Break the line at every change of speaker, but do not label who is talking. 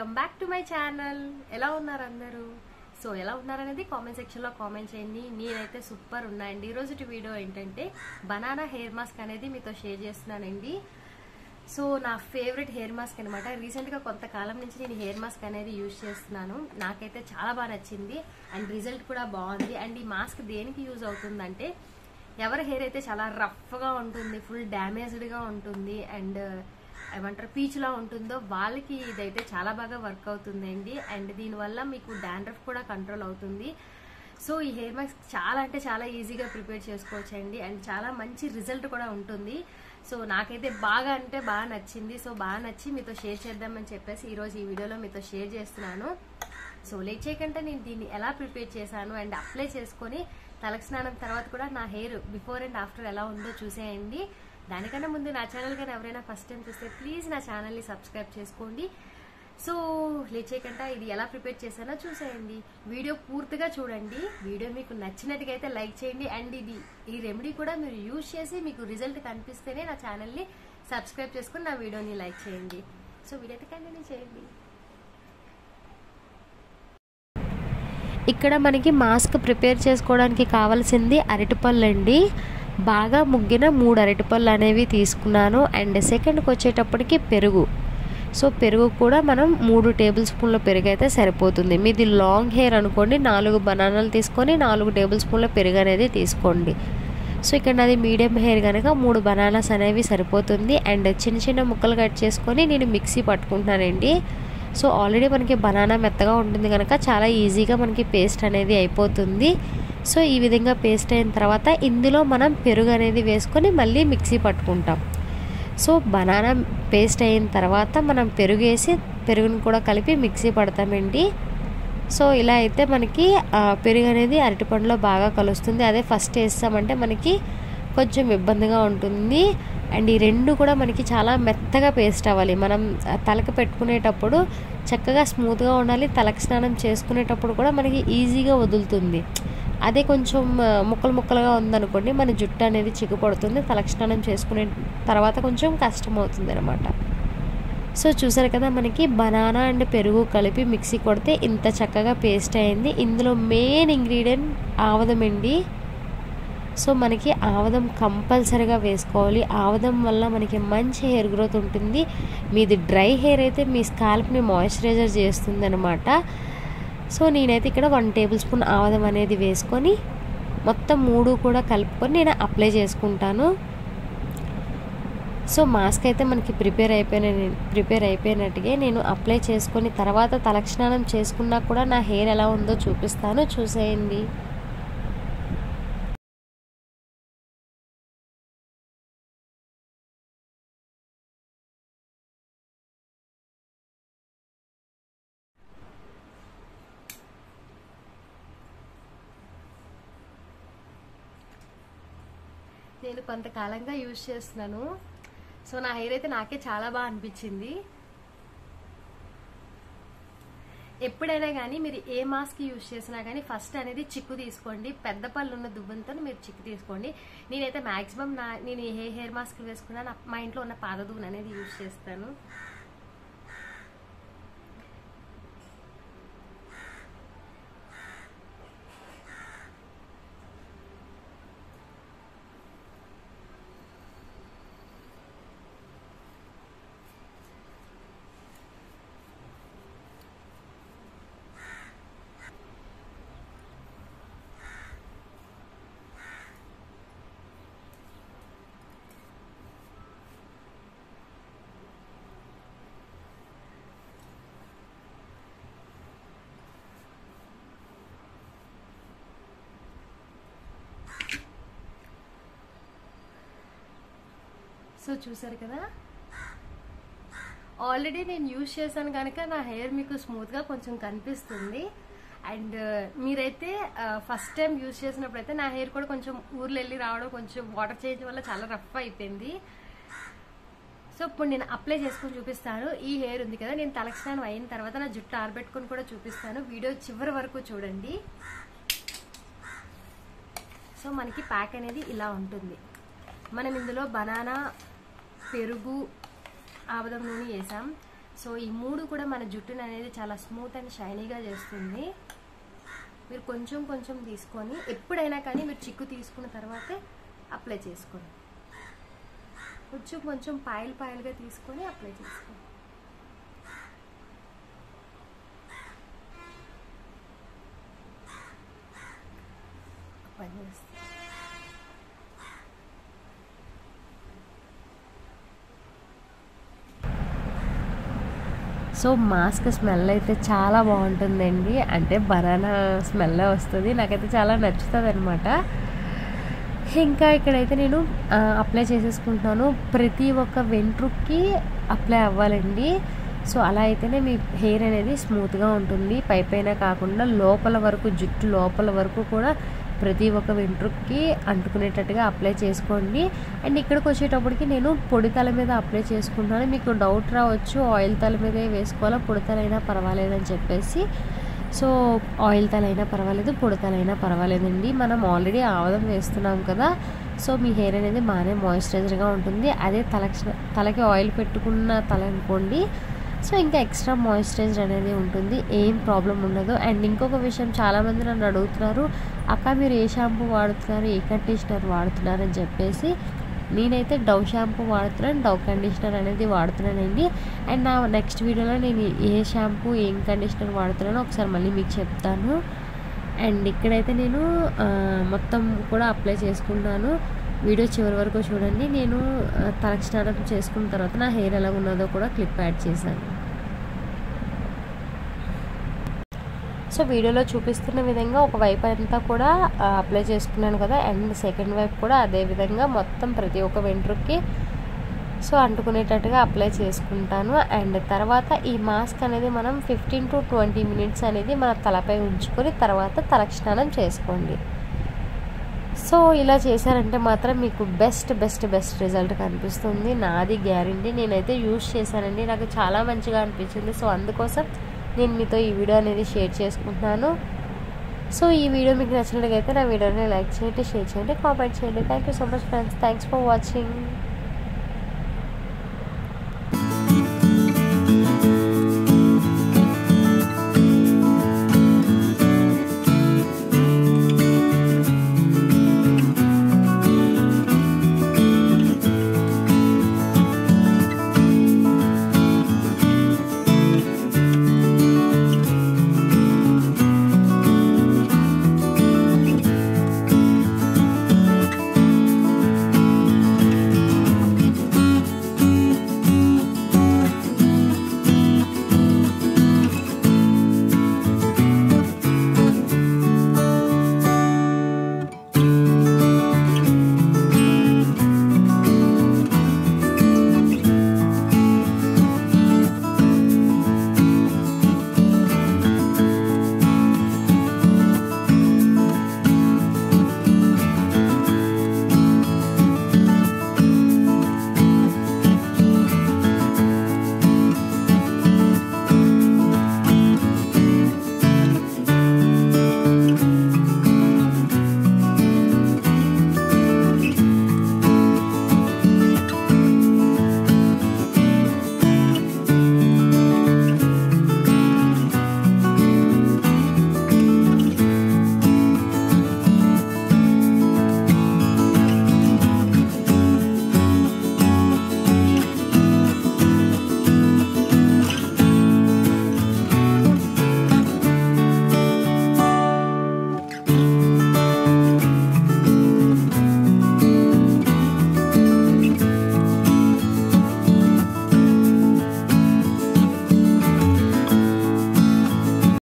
welcome back to my channel ఎలా ఉన్నారు అందరూ సో ఎలా ఉన్నారనేది కామెంట్ సెక్షన్లో కామెంట్ చేయండి నేనైతే సూపర్ ఉన్నాయండి ఈరోజు వీడియో ఏంటంటే బనానా హెయిర్ మాస్క్ అనేది మీతో షేర్ చేస్తున్నానండి సో నా ఫేవరెట్ హెయిర్ మాస్క్ అనమాట రీసెంట్గా కొంతకాలం నుంచి నేను హెయిర్ మాస్క్ అనేది యూజ్ చేస్తున్నాను నాకైతే చాలా బాగా నచ్చింది అండ్ రిజల్ట్ కూడా బాగుంది అండ్ ఈ మాస్క్ దేనికి యూజ్ అవుతుందంటే ఎవరి హెయిర్ అయితే చాలా రఫ్గా ఉంటుంది ఫుల్ డ్యామేజ్డ్గా ఉంటుంది అండ్ ఏమంటారు పీచులా ఉంటుందో వాళ్ళకి ఇదైతే చాలా బాగా వర్క్ అవుతుందండి అండ్ దీనివల్ల మీకు డాండ్రఫ్ కూడా కంట్రోల్ అవుతుంది సో ఈ హెయిర్ మాస్క్ చాలా అంటే చాలా ఈజీగా ప్రిపేర్ చేసుకోవచ్చు అండి అండ్ చాలా మంచి రిజల్ట్ కూడా ఉంటుంది సో నాకైతే బాగా అంటే బాగా నచ్చింది సో బాగా నచ్చి మీతో షేర్ చేద్దామని చెప్పేసి ఈరోజు ఈ వీడియోలో మీతో షేర్ చేస్తున్నాను సో లేట్ చేయకుండా నేను దీన్ని ఎలా ప్రిపేర్ చేశాను అండ్ అప్లై చేసుకొని తలకు స్నానం తర్వాత కూడా నా హెయిర్ బిఫోర్ అండ్ ఆఫ్టర్ ఎలా ఉందో చూసేయండి దానికన్నా ముందు నా ఛానల్ కానీ ఎవరైనా ఫస్ట్ టైం చూస్తే ప్లీజ్ నా ఛానల్ని సబ్స్క్రైబ్ చేసుకోండి సో లేట్ చేయకుండా ఇది ఎలా ప్రిపేర్ చేశానో చూసేయండి వీడియో పూర్తిగా చూడండి వీడియో మీకు నచ్చినట్టుగా అయితే లైక్ చేయండి అండ్ ఇది ఈ రెమెడీ కూడా మీరు యూజ్ చేసి మీకు రిజల్ట్ కనిపిస్తేనే నా ఛానల్ని సబ్స్క్రైబ్ చేసుకుని నా వీడియోని లైక్ చేయండి సో వీడియో అయితే కంటిన్యూ చేయండి
ఇక్కడ మనకి మాస్క్ ప్రిపేర్ చేసుకోవడానికి కావాల్సింది అరటిపళ్ళు అండి బాగా ముగ్గిన మూడు అరటిపళ్ళు అనేవి తీసుకున్నాను అండ్ సెకండ్కి వచ్చేటప్పటికి పెరుగు సో పెరుగు కూడా మనం మూడు టేబుల్ స్పూన్ల పెరుగు అయితే సరిపోతుంది మీది లాంగ్ హెయిర్ అనుకోండి నాలుగు బనానాలు తీసుకొని నాలుగు టేబుల్ స్పూన్ల పెరుగు అనేది తీసుకోండి సో ఇక్కడ నాది మీడియం హెయిర్ కనుక మూడు బనానాస్ అనేవి సరిపోతుంది అండ్ చిన్న చిన్న ముక్కలు కట్ చేసుకొని నేను మిక్సీ పట్టుకుంటున్నానండి సో ఆల్రెడీ మనకి బనానా మెత్తగా ఉంటుంది కనుక చాలా ఈజీగా మనకి పేస్ట్ అనేది అయిపోతుంది సో ఈ విధంగా పేస్ట్ అయిన తర్వాత ఇందులో మనం పెరుగు అనేది వేసుకొని మళ్ళీ మిక్సీ పట్టుకుంటాం సో బనానా పేస్ట్ అయిన తర్వాత మనం పెరుగు వేసి పెరుగుని కూడా కలిపి మిక్సీ పడతామండి సో ఇలా అయితే మనకి పెరుగు అనేది అరటిపండులో బాగా కలుస్తుంది అదే ఫస్ట్ వేస్తామంటే మనకి కొంచెం ఇబ్బందిగా ఉంటుంది అండ్ ఈ రెండు కూడా మనకి చాలా మెత్తగా పేస్ట్ అవ్వాలి మనం తలకి పెట్టుకునేటప్పుడు చక్కగా స్మూత్గా ఉండాలి తలకి స్నానం చేసుకునేటప్పుడు కూడా మనకి ఈజీగా వదులుతుంది అదే కొంచెం ముక్కలు ముక్కలుగా ఉందనుకోండి మన జుట్టు అనేది చిక్కుపడుతుంది తలకి స్నానం చేసుకునే తర్వాత కొంచెం కష్టం అవుతుంది అనమాట సో చూసారు కదా మనకి బనానా అండ్ పెరుగు కలిపి మిక్సీ కొడితే ఇంత చక్కగా పేస్ట్ అయింది ఇందులో మెయిన్ ఇంగ్రీడియంట్ ఆవదం అండి సో మనకి ఆవదం కంపల్సరీగా వేసుకోవాలి ఆవదం వల్ల మనకి మంచి హెయిర్ గ్రోత్ ఉంటుంది మీది డ్రై హెయిర్ అయితే మీ స్కాల్ప్ని మాయిశ్చరైజర్ చేస్తుంది అనమాట సో నేనైతే ఇక్కడ వన్ టేబుల్ స్పూన్ ఆవదం అనేది వేసుకొని మొత్తం మూడు కూడా కలుపుకొని నేను అప్లై చేసుకుంటాను సో మాస్క్ అయితే మనకి ప్రిపేర్ అయిపోయిన ప్రిపేర్ అయిపోయినట్టుగా నేను అప్లై చేసుకొని తర్వాత తలక్షణానం చేసుకున్నా కూడా నా హెయిర్ ఎలా ఉందో చూపిస్తాను చూసేయండి
నేను కొంతకాలంగా యూజ్ చేస్తున్నాను సో నా హెయిర్ అయితే నాకే చాలా బాగా అనిపించింది ఎప్పుడైనా కానీ మీరు ఏ మాస్క్ యూజ్ చేసినా కానీ ఫస్ట్ అనేది చిక్కు తీసుకోండి పెద్ద పళ్ళు ఉన్న దువ్వంతో మీరు చిక్కు తీసుకోండి నేనైతే మాక్సిమం నా నేను ఏ హెయిర్ మాస్క్ వేసుకున్నా మా ఇంట్లో ఉన్న పాద దువ్వను అనేది యూజ్ చేస్తాను సో చూసారు కదా ఆల్రెడీ నేను యూజ్ చేశాను కనుక నా హెయిర్ మీకు స్మూత్గా కొంచెం కనిపిస్తుంది అండ్ మీరైతే ఫస్ట్ టైం యూజ్ చేసినప్పుడు అయితే నా హెయిర్ కూడా కొంచెం ఊర్లో వెళ్ళి రావడం కొంచెం వాటర్ చేంజ్ వల్ల చాలా రఫ్ అయిపోయింది సో ఇప్పుడు నేను అప్లై చేసుకొని చూపిస్తాను ఈ హెయిర్ ఉంది కదా నేను తలకి స్నానం అయిన తర్వాత నా జుట్టు ఆరబెట్టుకొని కూడా చూపిస్తాను వీడియో చివరి వరకు చూడండి సో మనకి ప్యాక్ అనేది ఇలా ఉంటుంది మనం ఇందులో బనానా పెరుగు ఆముదం నూనె వేసాం సో ఈ మూడు కూడా మన జుట్టుని అనేది చాలా స్మూత్ అండ్ షైనీగా చేస్తుంది మీరు కొంచెం కొంచెం తీసుకొని ఎప్పుడైనా కానీ మీరు చిక్కు తీసుకున్న తర్వాతే అప్లై చేసుకోండి కొంచెం కొంచెం పాయలు పాయలుగా తీసుకొని అప్లై చేసుకోండి పని చేస్తుంది
సో మాస్క్ స్మెల్ అయితే చాలా బాగుంటుందండి అంటే బనానా స్మెల్ వస్తుంది నాకైతే చాలా నచ్చుతుంది అనమాట ఇంకా ఇక్కడైతే నేను ఆ, అప్లై చేసేసుకుంటున్నాను ప్రతి ఒక్క వెంట్రుక్కి అప్లై అవ్వాలండి సో అలా అయితేనే మీ హెయిర్ అనేది స్మూత్గా ఉంటుంది పై పైన కాకుండా లోపల వరకు జుట్టు లోపల వరకు కూడా ప్రతి ఒక్క వెంట్రుక్కి అంటుకునేటట్టుగా అప్లై చేసుకోండి అండ్ ఇక్కడికి వచ్చేటప్పటికి నేను పొడి తల మీద అప్లై చేసుకుంటున్నాను మీకు డౌట్ రావచ్చు ఆయిల్ తల మీదే వేసుకోవాలా పొడి తలైనా పర్వాలేదని చెప్పేసి సో ఆయిల్ తలైనా పర్వాలేదు పొడి తలైనా పర్వాలేదండి మనం ఆల్రెడీ ఆవదం వేస్తున్నాం కదా సో మీ హెయిర్ అనేది బాగానే మాయిశ్చరైజర్గా ఉంటుంది అదే తలకి తలకి ఆయిల్ పెట్టుకున్న తల అనుకోండి సో ఇంకా ఎక్స్ట్రా మాయిశ్చరైజర్ అనేది ఉంటుంది ఏం ప్రాబ్లం ఉండదు అండ్ ఇంకొక విషయం చాలామంది నన్ను అడుగుతున్నారు అక్క మీరు ఏ షాంపూ వాడుతున్నారు ఏ కండిషనర్ వాడుతున్నారు అని చెప్పేసి నేనైతే డవ్ షాంపూ వాడుతున్నాను డవ్ కండిషనర్ అనేది వాడుతున్నానండి అండ్ నా నెక్స్ట్ వీడియోలో నేను ఏ షాంపూ ఏం కండిషనర్ వాడుతున్నానో ఒకసారి మళ్ళీ మీకు చెప్తాను అండ్ ఇక్కడైతే నేను ఆ, మొత్తం కూడా అప్లై చేసుకున్నాను వీడియో చివరి వరకు చూడండి నేను ఆ, తలకి స్నానం చేసుకున్న తర్వాత నా హెయిర్ ఎలా ఉన్నదో కూడా క్లిప్ యాడ్ చేశాను సో వీడియోలో చూపిస్తున్న విధంగా ఒక వైపు అంతా కూడా ఆ, అప్లై చేసుకున్నాను కదా అండ్ సెకండ్ వైపు కూడా అదే విధంగా మొత్తం ప్రతి ఒక్క వెంట్రుక్కి సో అంటుకునేటట్టుగా అప్లై చేసుకుంటాను అండ్ తర్వాత ఈ మాస్క్ అనేది మనం ఫిఫ్టీన్ టు ట్వంటీ మినిట్స్ అనేది మన తలపై ఉంచుకొని తర్వాత తలకి స్నానం చేసుకోండి సో ఇలా చేశారంటే మాత్రం మీకు బెస్ట్ బెస్ట్ బెస్ట్ రిజల్ట్ కనిపిస్తుంది నాది గ్యారంటీ నేనైతే యూస్ చేశానండి నాకు చాలా మంచిగా అనిపించింది సో అందుకోసం నేను మీతో ఈ వీడియో అనేది షేర్ చేసుకుంటున్నాను సో ఈ వీడియో మీకు నచ్చినట్లయితే నా వీడియోని లైక్ చేయండి షేర్ చేయండి కామెంట్ చేయండి thank you so much friends thanks for watching